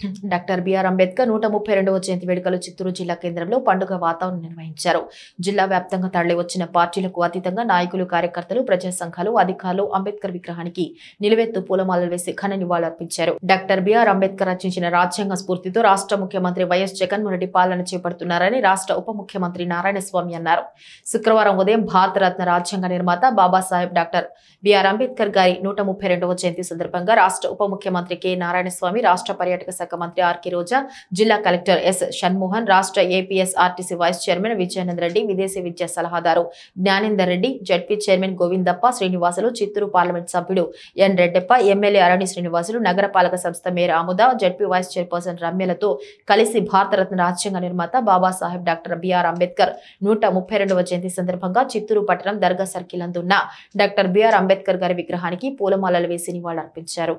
doctor BR Ambedkar నూట ముప్పై రెండవ జయంతి వేడుకలు చిత్తూరు జిల్లా కేంద్రంలో పండుగ వాతావరణం నిర్వహించారు జిల్లా వ్యాప్తంగా తరలి వచ్చిన పార్టీలకు అతీతంగా నాయకులు కార్యకర్తలు ప్రజా సంఘాలు అధికారులు అంబేద్కర్ విగ్రహానికి నిలువెత్తు పూలమాలలు వేసి ఘన నివాళులర్పించారు డాక్టర్ బిఆర్ అంబేద్కర్ రచించిన రాజ్యాంగ స్ఫూర్తితో రాష్ట్ర ముఖ్యమంత్రి వైఎస్ జగన్మోహన్ రెడ్డి పాలన చేపడుతున్నారని రాష్ట్ర ఉప ముఖ్యమంత్రి నారాయణ స్వామి అన్నారు శుక్రవారం ఉదయం భారతరత్న రాజ్యాంగ నిర్మాత బాబాసాహెబ్ డాక్టర్ బిఆర్ అంబేద్కర్ గారి నూట ముప్పై రెండవ జయంతి సందర్భంగా రాష్ట్ర ఉప ముఖ్యమంత్రి కె నారాయణ స్వామి రాష్ట్ర పర్యాటక శాఖ మంత్రి ఆర్కే రోజా జిల్లా కలెక్టర్ ఎస్ షణ్మోహన్ రాష్ట్ర APS RTC vice chairman Vijayanand Reddy విదేశీ విద్యా సలహాదారు Gnanender Reddy ZP chairman Govindappa Srinivasulu Chittoor parliament సభ్యుడు ఎన్ రెడ్డప్ప ఎమ్మెల్యే అరణి శ్రీనివాసులు నగరపాలక సంస్థ mayor Amuda ZP vice chairperson రమ్యలతో కలిసి భారతరత్న రాజ్యాంగ నిర్మాత బాబాసాహెబ్ డాక్టర్ బిఆర్ అంబేద్కర్ నూట ముప్పై రెండవ జయంతి సందర్భంగా చిత్తూరు పట్టణం దర్గా సర్కిల్ అందున్న డాక్టర్ బిఆర్ అంబేద్కర్ గారి విగ్రహానికి పూలమాలలు వేసి నివాళులర్పించారు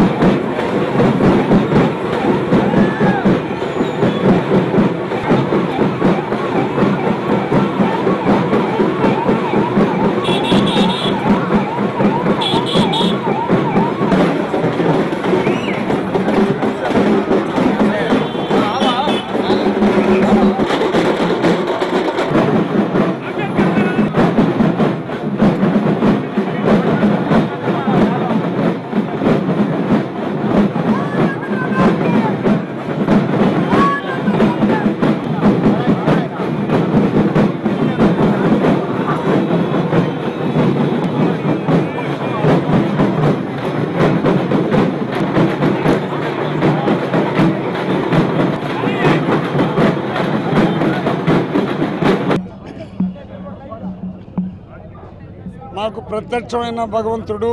మాకు ప్రత్యక్షమైన భగవంతుడు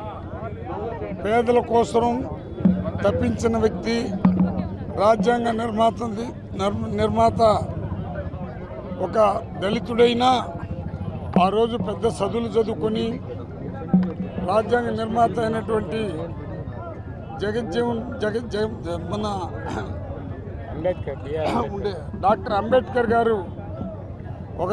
పేదల కోసం తప్పించిన వ్యక్తి రాజ్యాంగ నిర్మాత నిర్- నిర్మాత ఒక దళితుడైనా ఆ రోజు పెద్ద చదువులు చదువుకొని రాజ్యాంగ నిర్మాత అయినటువంటి జగజ్జీవన్ జగత్ జగ- మన ఉండే డాక్టర్ అంబేద్కర్ గారు ఒక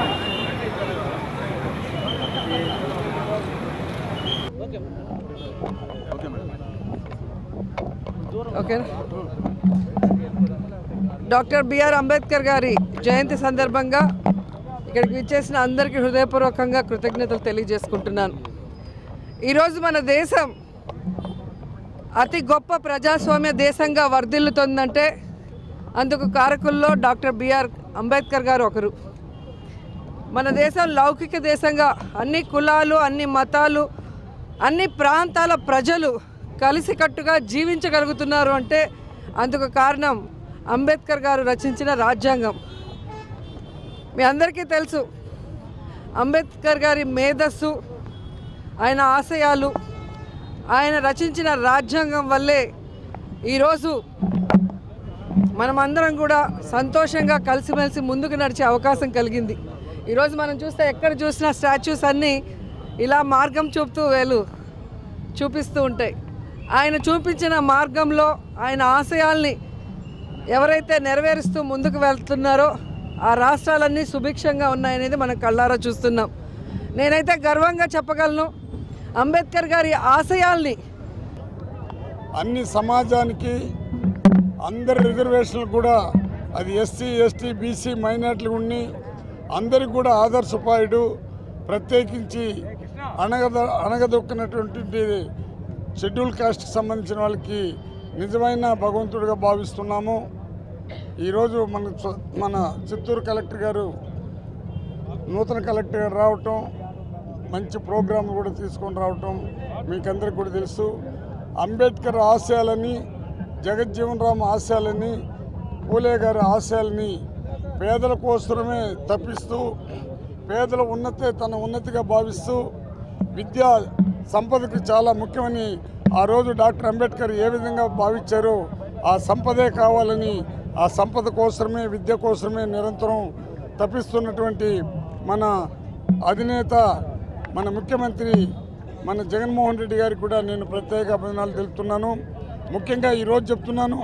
ఓకే డాక్టర్ బిఆర్ అంబేద్కర్ గారి జయంతి సందర్భంగా ఇక్కడికి విచ్చేసిన అందరికీ హృదయపూర్వకంగా కృతజ్ఞతలు తెలియజేసుకుంటున్నాను ఈరోజు మన దేశం అతి గొప్ప ప్రజాస్వామ్య దేశంగా వర్ధిల్లుతోందంటే అందుకు కారకుల్లో డాక్టర్ బిఆర్ అంబేద్కర్ గారు ఒకరు మన దేశం లౌకిక దేశంగా అన్ని కులాలు అన్ని మతాలు అన్ని ప్రాంతాల ప్రజలు కలిసికట్టుగా జీవించగలుగుతున్నారు అంటే అందుకు కారణం అంబేద్కర్ గారు రచించిన రాజ్యాంగం మీ అందరికీ తెలుసు అంబేద్కర్ గారి మేధస్సు ఆయన ఆశయాలు ఆయన రచించిన రాజ్యాంగం వల్లే ఈరోజు మనమందరం కూడా సంతోషంగా కలిసిమెలిసి ముందుకు నడిచే అవకాశం కలిగింది ఈరోజు మనం చూస్తే ఎక్కడ చూసినా స్టాచ్యూస్ అన్నీ ఇలా మార్గం చూపుతూ వేలు చూపిస్తూ ఉంటాయి ఆయన చూపించిన మార్గంలో ఆయన ఆశయాల్ని ఎవరైతే నెరవేరుస్తూ ముందుకు వెళ్తున్నారో ఆ రాష్ట్రాలన్నీ సుభిక్షంగా ఉన్నాయనేది మనం కళ్ళారా చూస్తున్నాం నేనైతే గర్వంగా చెప్పగలను అంబేద్కర్ గారి ఆశయాల్ని అన్ని సమాజానికి అందరి రిజర్వేషన్లు కూడా అది ఎస్సీ ఎస్టీ బీసీ మైనార్టీలు ఉండి అందరికి కూడా ఆదర్శపాయుడు ప్రత్యేకించి అణగద అణగదొక్కినటువంటి షెడ్యూల్ కాస్ట్కి సంబంధించిన వాళ్ళకి నిజమైన భగవంతుడిగా భావిస్తున్నాము ఈరోజు మన చ- మన చిత్తూరు కలెక్టర్ గారు నూతన కలెక్టర్ గారు రావటం మంచి ప్రోగ్రాం కూడా తీసుకొని రావటం మీకందరికి కూడా తెలుసు అంబేద్కర్ ఆశయాలని జగజ్జీవన్ రామ్ ఆశయాలని పూలే గారి ఆశయాలని పేదల కోసమే తప్పిస్తూ పేదల ఉన్నతే తన ఉన్నతిగా భావిస్తూ విద్యా సంపదకు చాలా ముఖ్యమని ఆ రోజు డాక్టర్ అంబేద్కర్ ఏ విధంగా భావించారో ఆ సంపదే కావాలని ఆ సంపద కోసమే విద్య కోసమే నిరంతరం తప్పిస్తున్నటువంటి మన అధినేత మన ముఖ్యమంత్రి మన జగన్మోహన్ రెడ్డి గారికి కూడా నేను ప్రత్యేక అభినందనలు తెలుపుతున్నాను ముఖ్యంగా ఈరోజు చెప్తున్నాను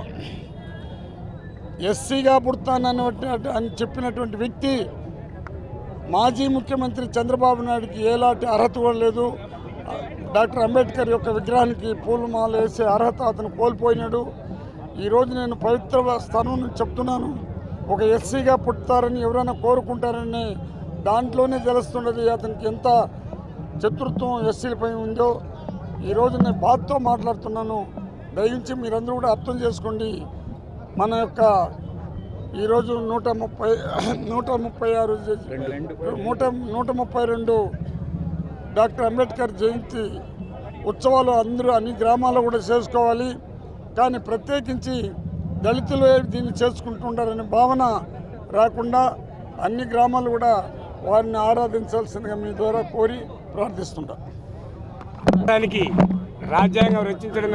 ఎస్సీగా పుడతానన్నటువంటి అని చెప్పినటువంటి వ్యక్తి మాజీ ముఖ్యమంత్రి చంద్రబాబు నాయుడుకి ఎలాంటి అర్హత కూడా లేదు డాక్టర్ అంబేద్కర్ యొక్క విగ్రహానికి పూలమాల వేసే అర్హత అతను కోల్పోయినాడు ఈరోజు నేను పవిత్ర స్థానం నుంచి చెప్తున్నాను ఒక ఎస్సీగా పుడతారని ఎవరైనా కోరుకుంటారని దాంట్లోనే తెలుస్తున్నది అతనికి ఎంత శత్రుత్వం ఎస్సీలపై ఉందో ఈరోజు నేను బాధతో మాట్లాడుతున్నాను దయించి మీరందరూ కూడా అర్థం చేసుకోండి మన యొక్క ఈరోజు నూట ముప్పై నూట ముప్పై ఆరు నూట నూట ముప్పై రెండు డాక్టర్ అంబేద్కర్ జయంతి ఉత్సవాలు అందరూ అన్ని గ్రామాల్లో కూడా చేసుకోవాలి కానీ ప్రత్యేకించి దళితులు దీన్ని చేసుకుంటుంటారనే భావన రాకుండా అన్ని గ్రామాలు కూడా వారిని ఆరాధించాల్సిందిగా మీ ద్వారా కోరి ప్రార్థిస్తుంటా దానికి రాజ్యాంగం రచించడం